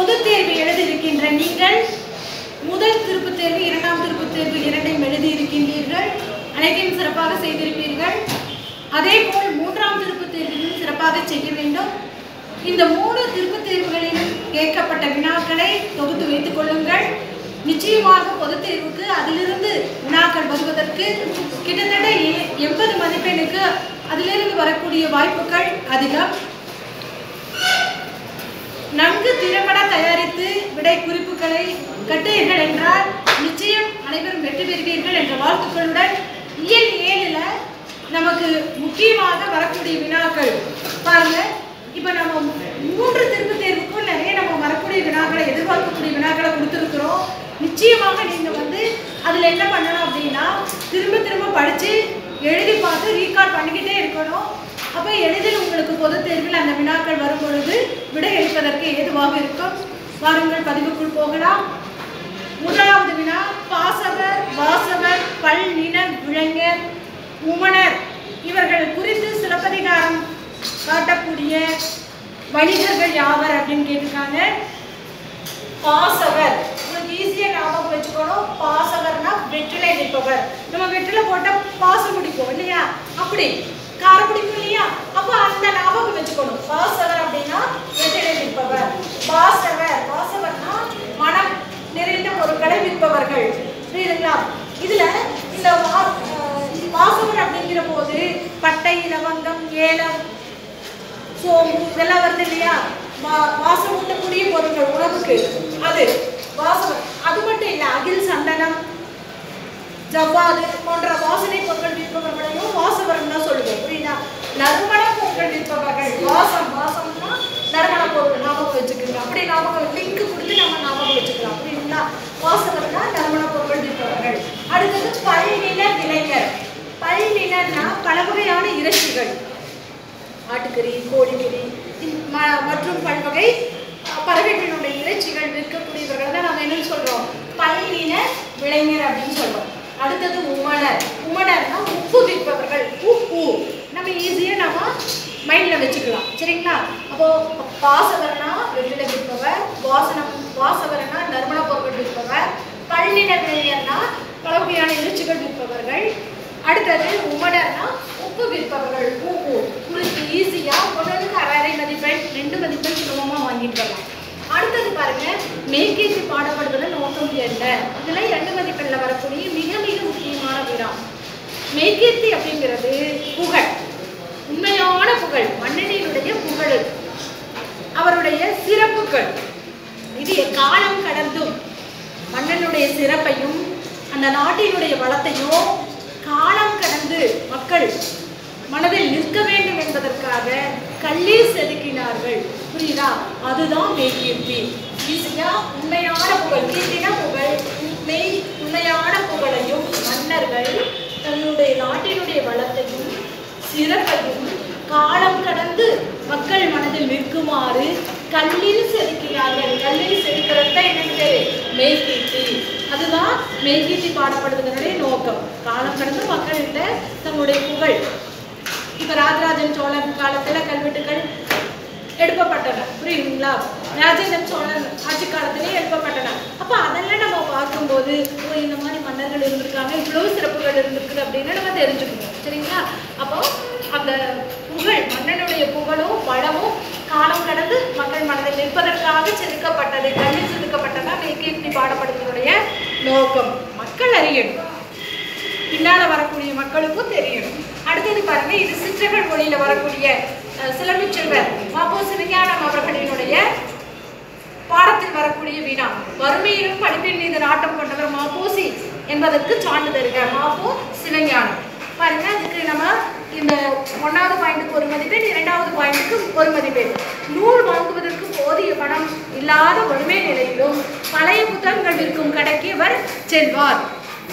பொது தேர்வு எழுதியிருக்கின்ற நீங்கள் முதல் திருப்புத் தேர்வு இரண்டாம் திருப்புத் தேர்வு இரண்டையும் எழுதியிருக்கின்றீர்கள் அனைத்தையும் சிறப்பாக செய்திருப்பீர்கள் அதே போல் மூன்றாம் திருப்புத் தேர்விலும் சிறப்பாக செய்ய வேண்டும் இந்த மூணு திருப்புத் தேர்வுகளிலும் கேட்கப்பட்ட வினாக்களை தொகுத்து வைத்துக் கொள்ளுங்கள் நிச்சயமாக பொதுத் தேர்வுக்கு அதிலிருந்து வினாக்கள் வருவதற்கு கிட்டத்தட்ட எ- எண்பது மதிப்பெண்ணுக்கு அதிலிருந்து வரக்கூடிய வாய்ப்புகள் அதிகம் நன்கு திறம்பட தயாரித்து விடை குறிப்புகளை கட்டுவீர்கள் என்றால் நிச்சயம் அனைவரும் வெற்றி பெறுவீர்கள் என்ற வாழ்த்துக்களுடன் இயல் ஏழுல நமக்கு முக்கியமாக வரக்கூடிய வினாக்கள் பாருங்க இப்போ நம்ம மூன்று திருப்பு தேர்வுக்கும் நிறைய நம்ம வரக்கூடிய வினாக்களை எதிர்பார்க்கக்கூடிய வினாக்களை கொடுத்துருக்குறோம் நிச்சயமாக நீங்கள் வந்து அதில் என்ன பண்ணணும் அப்படின்னா திரும்ப திரும்ப படித்து எழுதி பார்த்து ரீகால் பண்ணிக்கிட்டே இருக்கணும் அப்போ எளிதில் உங்களுக்கு பொதுத் தேர்வில் அந்த வினாக்கள் வரும் பொழுது விடை அளிப்பதற்கு ஏதுவாக இருக்கும் வாருங்கள் பதிவுக்குள் போகலாம் முதலாவது வினா பாசவர் வாசவர் பல்லினர் விளைஞர் உமணர் இவர்கள் குறித்து சிலப்பதிகாரம் காட்டக்கூடிய வணிகர்கள் யாவர் அப்படின்னு கேட்டிருக்காங்க பாசவர் உங்களுக்கு ஈஸியாக ஞாபகம் வச்சுக்கணும் பாசவர்னா வெற்றிலை நிற்பவர் நம்ம வெற்றிலை போட்டால் பாசம் பிடிக்கும் இல்லையா அப்படி காரம் பிடிக்கும் இல்லையா அப்போ அந்த ஞாபகம் வச்சுக்கணும் பாசவர் அப்படின்னா வெற்றிலை நிற்பவர் பாசவர் பாசவர்னா மனம் நிறைந்த பொருட்களை விற்பவர்கள் புரியுதுங்களா இதுல இந்த வா- அஹ் வாசவர் அப்படிங்கிற போது பட்டை லவங்கம் ஏலம் சோம்பு இதெல்லாம் வருது இல்லையா வா- வாசம் ஊட்டக்கூடிய பொருட்கள் உணவுக்கு அது வாசம் அது மட்டும் இல்லை அகில் சந்தனம் ஜவ்வாது போன்ற வாசனை பொருட்கள் விற்பவர்களையும் வாசவரம் தான் சொல்லுவோம் புரியுதா நறுமண பொருட்கள் விற்பவர்கள் வாசம் வாசம்னா நறுமண பொருட்கள் ஞாபகம் வச்சுக்கோங்க அப்படி ஞாபகம் லிங்க் கொடுத்து நம்ம ஞாபகம் வச்சுக்கலாம் புரியுதுங்களா வாசவர்னா நறுமண பொருட்கள் விற்பவர்கள் அடுத்தது பல்நில விலைஞர் பல்நிலன்னா பல வகையான இறைச்சிகள் ஆட்டுக்கறி கோழிக்கறி இந்த ம- மற்றும் பல்வகை அஹ், பறவைகளுடைய இறைச்சிகள் விற்கக்கூடியவர்கள் தான் நம்ம என்ன சொல்றோம் பல்லின விளைஞர் அப்படின்னு சொல்றோம் அடுத்தது உமணர் உமணர்னா உப்பு விற்பவர்கள் உப்பு நம்ம ஈஸியாக நம்ம மைண்டில் வச்சுக்கலாம் சரிங்களா அப்போ பாசவரனா வெற்றிலை விற்பவர் வாசனம் வாசவரனா நறுமண பொருட்கள் விற்பவர் பல்லின விளைஞர்னா பல வகையான இறைச்சிகள் விற்பவர்கள் அடுத்தது உமடர்னா உப்பு விற்பவர்கள் உப்பு உங்களுக்கு ஈஸியாக ஒன்றுக்கு அரை மதிப்பெண் ரெண்டு மதிப்பெண் சுலபமாக வாங்கிட்டு வரலாம் அடுத்தது பாருங்க மேற்கேசி பாடப்படுவதன் நோக்கம் என்ன இதுல இரண்டு மதிப்பெண்ணில் வரக்கூடிய மிக மிக முக்கியமான வினா மேற்கேசி அப்படிங்கிறது புகழ் உண்மையான புகழ் மன்னனினுடைய புகழ் அவருடைய சிறப்புகள் இது காலம் கடந்தும் மன்னனுடைய சிறப்பையும் அந்த நாட்டினுடைய வளத்தையும் காலம் கடந்து மக்கள் மனதில் நிற்க வேண்டும் என்பதற்காக கல்லில் செதுக்கினார்கள் புரியுதா அதுதான் மெய்கீர்த்தி ஈஸியா உண்மையான புகழ் கீர்த்தினா புகழ் மெய் உண்மையான புகழையும் மன்னர்கள் தன்னுடைய நாட்டினுடைய வளத்தையும் சிறப்பையும் காலம் கடந்து மக்கள் மனதில் நிற்குமாறு கல்லில் செதுக்கினார்கள் கல்லில் செதுக்கிறது தான் என்னன்னு பேரு மெய்கீர்த்தி அதுதான் மெய்கீர்த்தி பாடப்படுவதனுடைய நோக்கம் காலம் கடந்து மக்கள்கிட்ட தன்னுடைய புகழ் இப்ப ராஜராஜன் சோழன் காலத்துல கல்வெட்டுகள் எடுக்கப்பட்டன புரியுதுங்களா ராஜேந்திரன் சோழன் ஆட்சி காலத்திலே எழுப்பப்பட்டன அப்ப அதெல்லாம் நம்ம பார்க்கும்போது ஓ இந்த மாதிரி மன்னர்கள் இருந்திருக்காங்க இவ்வளவு சிறப்புகள் இருந்திருக்குது அப்படின்னு நம்ம தெரிஞ்சுக்கணும் சரிங்களா அப்போ அந்த புகழ் மன்னனுடைய புகழும் வளமும் காலம் கடந்து மக்கள் மனதில் நிற்பதற்காக செதுக்கப்பட்டது கல்லில் செதுக்கப்பட்டதான் மெய்கீர்த்தி பாடப்படுவதனுடைய நோக்கம் மக்கள் அறியணும் பின்னால வரக்கூடிய மக்களுக்கும் தெரியணும் அடுத்தது பாருங்க இது சிற்றர்கள் மொழியில வரக்கூடிய அஹ், சிலம்பிச் செல்வர் மாப்போ சிவஞானம் அவர்களினுடைய பாடத்தில் வரக்கூடிய வினா வறுமையிலும் படிப்பின் மீது நாட்டம் கொண்டவர் மாப்போசி என்பதற்கு சான்று தருக மாப்போ சிவஞானம் பாருங்க அதுக்கு நம்ம இந்த ஒன்றாவது பாயிண்ட்டுக்கு ஒரு மதிப்பெண் இரண்டாவது பாயிண்ட்டுக்கு ஒரு மதிப்பெண் நூல் வாங்குவதற்கு போதிய பணம் இல்லாத வறுமை நிலையிலும் பழைய புத்தகங்கள் விற்கும் கடைக்கு இவர் செல்வார்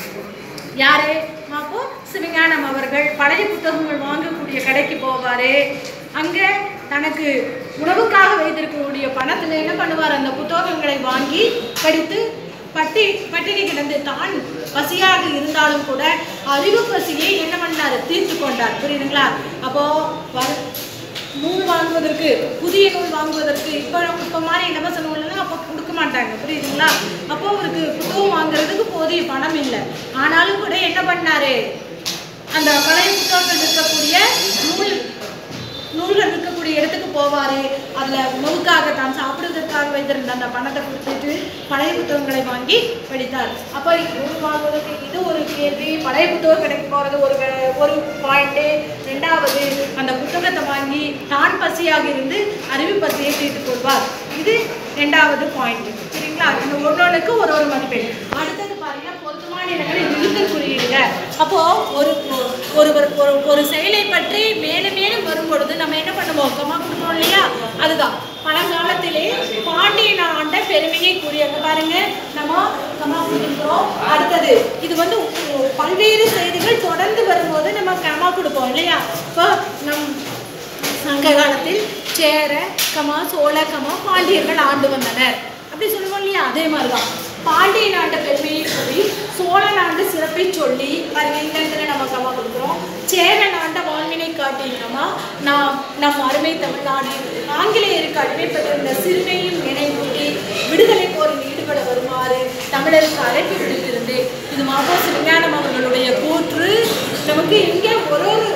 யாரு அப்போ சிவஞானம் அவர்கள் பழைய புத்தகங்கள் வாங்கக்கூடிய கடைக்கு போவாரு அங்க தனக்கு உணவுக்காக வைத்திருக்கக்கூடிய பணத்துல என்ன பண்ணுவார் அந்த புத்தகங்களை வாங்கி படித்து பட்டி பட்டினி கிடந்து தான் பசியாக இருந்தாலும் கூட அறிவு பசியை என்ன பண்ணாரு தீர்த்து கொண்டார் புரியுதுங்களா அப்போ வ- நூல் வாங்குவது வாங்குவதற்கு புதிய நூல் வாங்குவதற்கு இப்போ இப்போ மாதிரி இலவச நூல்லாம் அப்போ கொடுக்க மாட்டாங்க புரியுதுங்களா அப்போ அவருக்கு புத்தகம் வாங்குறதுக்கு போதிய பணம் இல்லை ஆனாலும் கூட என்ன பண்ணாரு அந்த பழைய புத்தகங்கள் இருக்கக்கூடிய நூல் நூல்கள் விற்கக்கூடிய இடத்துக்கு போவார் அதில் உணவுக்காக தான் சாப்பிடுவதற்காக வைத்திருந்த அந்த பணத்தை கொடுத்துட்டு பழைய புத்தகங்களை வாங்கி படித்தார் அப்போ நூல் வாங்குவதற்கு இது ஒரு கேள்வி பழைய புத்தகம் கிடைக்க போகிறது ஒரு வே- ஒரு பாயிண்ட்டு ரெண்டாவது அந்த புத்தகத்தை வாங்கி தான் பசியாக இருந்து அறிவு பசியை தீர்த்துக் கொள்வார் இது ரெண்டாவது பாயிண்ட் சரிங்களா இந்த ஒன்னொன்றுக்கு ஒரு ஒரு மதிப்பெண் அடுத்தது பாருங்க பொருத்தமான இடங்களில் நிறுத்தல் குறியீடுங்க அப்போ ஒரு ஒரு ஒரு ஒரு ஒரு செயலை பற்றி மேலும் மேலும் வரும் பொழுது நம்ம என்ன பண்ணுவோம் கமா கொடுப்போம் இல்லையா அதுதான் பழங்காலத்திலே பாண்டியன் ஆண்ட பெருமையை கூறியங்க பாருங்க நம்ம கமா கொடுத்துருக்கோம் அடுத்தது இது வந்து உ- பல்வேறு செய்திகள் தொடர்ந்து வரும்போது நம்ம கமா கொடுப்போம் இல்லையா இப்போ நம் சங்க காலத்தில் சேர கமா சோழ கமா பாண்டியர்கள் ஆண்டு வந்தனர் அப்படி சொல்லுவோம் இல்லையா அதே மாதிரி தான் பாண்டிய நாட்டு பெருமையை சொல்லி சோழ நாட்டு சிறப்பை சொல்லி பாருங்க இந்த இடத்துல நம்ம கமா கொடுக்குறோம் சேர நாட்ட வாழ்வினை காட்டினோமா நாம் நம் அருமை தமிழ்நாடு ஆங்கிலேயருக்கு அடிமைப்பட்டிருந்த சிறுமையும் நினைவூட்டி விடுதலை போரில் ஈடுபட வருமாறு தமிழருக்கு அழைப்பு விடுத்திருந்தேன் இது மாபோசி விஞ்ஞானம் அவர்களுடைய கூற்று நமக்கு இங்கே ஒரு ஒரு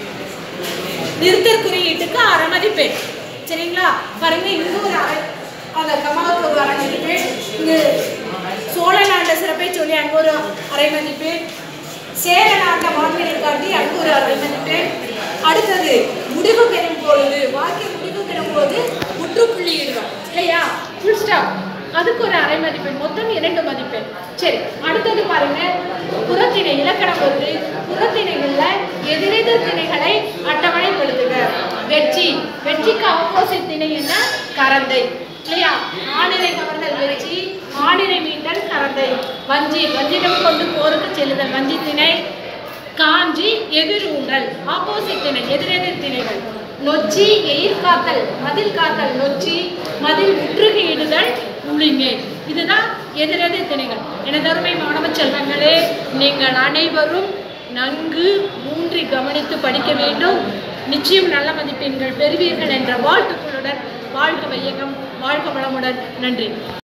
நிறுத்தற் குறியீட்டுக்கு அரை மதிப்பெண் சரிங்களா பாருங்க இங்க ஒரு அரை அந்த கமாவுக்கு ஒரு அரை மதிப்பெண் இங்கு சோழ நாட்ட சிறப்பை சொல்லி அங்க ஒரு அரை மதிப்பெண் சேர நாட்ட வாழ்வினை காட்டி அங்கு ஒரு அரை மதிப்பெண் அடுத்தது முடிவு பெறும் பொழுது வாக்கிய முடிவு பெறும் போது முற்றுப்புள்ளி இடுவோம் இல்லையா ஃபுல் ஸ்டாப் அதுக்கு ஒரு அரை மதிப்பெண் மொத்தம் இரண்டு மதிப்பெண் சரி அடுத்தது பாருங்க புறத்திணை இலக்கணம் வருது புறத்திணைகள்ல எதிரெதிர் திணைகளை அட்டவணைப்படுத்துக வெற்றி வெற்றிக்கு ஆப்போசிட் திணை என்ன கரந்தை இல்லையா ஆணிரை கவர்தல் வெற்றி ஆணிரை மீட்டல் கரந்தை வஞ்சி வஞ்சிடம் கொண்டு போருக்கு செல்லுதல் வஞ்சி திணை காஞ்சி எதிரூண்டல் ஆப்போசிட் திணை எதிரெதிர் திணைகள் நொச்சி எயிர் காத்தல் மதில் காத்தல் நொச்சி மதில் முற்றுகையிடுதல் உளிங்கை இதுதான் எதிரெதிர் திணைகள் எனதருமை மாணவ செல்வங்களே நீங்கள் அனைவரும் நன்கு ஊன்றி கவனித்து படிக்க வேண்டும் நிச்சயம் நல்ல மதிப்பெண்கள் பெறுவீர்கள் என்ற வாழ்த்துக்களுடன் வாழ்க வையகம் வாழ்க வளமுடன் நன்றி